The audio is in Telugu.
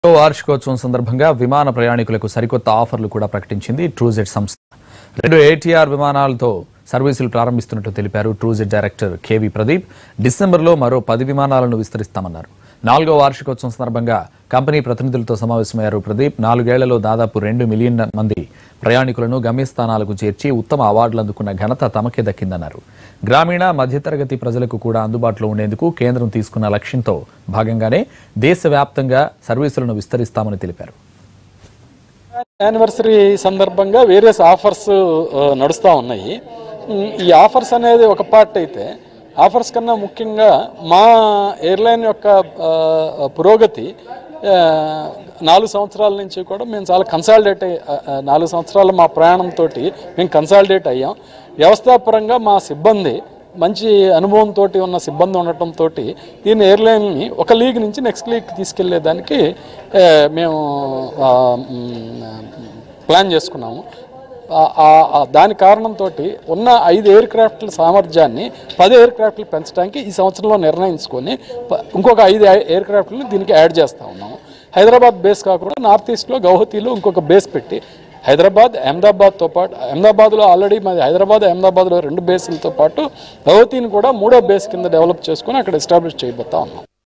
వార్షికోత్సవం సందర్భంగా విమాన ప్రయాణికులకు సరికొత్త ఆఫర్లు కూడా ప్రకటించింది ట్రూజెట్ సంస్థ రెండు ఏటీఆర్ విమానాలతో సర్వీసులు ప్రారంభిస్తున్నట్టు తెలిపారు ట్రూజెట్ డైరెక్టర్ కేవి ప్రదీప్ డిసెంబర్లో మరో పది విమానాలను విస్తరిస్తామన్నారు నాలుగో వార్షికోత్సవం సందర్భంగా కంపెనీ ప్రతినిధులతో సమావేశమయ్యారు ప్రదీప్ నాలుగేళ్లలో దాదాపు రెండు మిలియన్ మంది ప్రయాణికులను గమ్యస్థానాలకు చేర్చి ఉత్తమ అవార్డులు అందుకున్న ఘనత తమకే దక్కిందన్నారు గ్రామీణ మధ్యతరగతి ప్రజలకు కూడా అందుబాటులో ఉండేందుకు కేంద్రం తీసుకున్న లక్ష్యంతో భాగంగానే దేశవ్యాప్తంగా సర్వీసులను విస్తరిస్తామని తెలిపారు యానివర్సరీ సందర్భంగా వేరియస్ ఆఫర్స్ నడుస్తూ ఉన్నాయి ఉమ్, ఈ ఆఫర్స్ అనేది ఒక పార్ట్ అయితే ఆఫర్స్ కన్నా ముఖ్యంగా మా ఎయిర్లైన్ యొక్క ఆ, పురోగతి ఆ, నాలుగు సంవత్సరాల నుంచి కూడా మేము చాలా కన్సాలిడేట్ అయ్యి ఆ, ఆ, నాలుగు సంవత్సరాల మా ప్రయాణంతో మేము కన్సాలిడేట్ అయ్యాం వ్యవస్థాపరంగా మా సిబ్బంది మంచి అనుభవంతో ఉన్న సిబ్బంది ఉండటంతో దీని ఎయిర్లైన్ని ఒక లీగ్ నుంచి నెక్స్ట్ లీగ్ తీసుకెళ్లేదానికి ఆ, మేము ఆ, మ్, ప్లాన్ చేసుకున్నాము ఆ- ఆ- ఆ దాని కారణంతో ఉన్న ఐదు ఎయిర్ క్రాఫ్ట్ల సామర్థ్యాన్ని పది ఎయిర్ క్రాఫ్ట్లు పెంచడానికి ఈ సంవత్సరంలో నిర్ణయించుకొని ప- ఇంకొక ఐదు ఎయిర్ క్రాఫ్ట్లను దీనికి యాడ్ చేస్తూ ఉన్నాము హైదరాబాద్ బేస్ కాకుండా నార్త్ ఈస్ట్లో గౌహతిలో ఇంకొక బేస్ పెట్టి హైదరాబాద్ అహ్మదాబాద్తో పాటు అహ్మదాబాద్లో ఆల్రెడీ మాది హైదరాబాద్ అహ్మదాబాద్లో రెండు బేసులతో పాటు గౌహతిని కూడా మూడో బేస్ కింద డెవలప్ చేసుకొని అక్కడ ఎస్టాబ్లిష్ చేయబోతా ఉన్నాం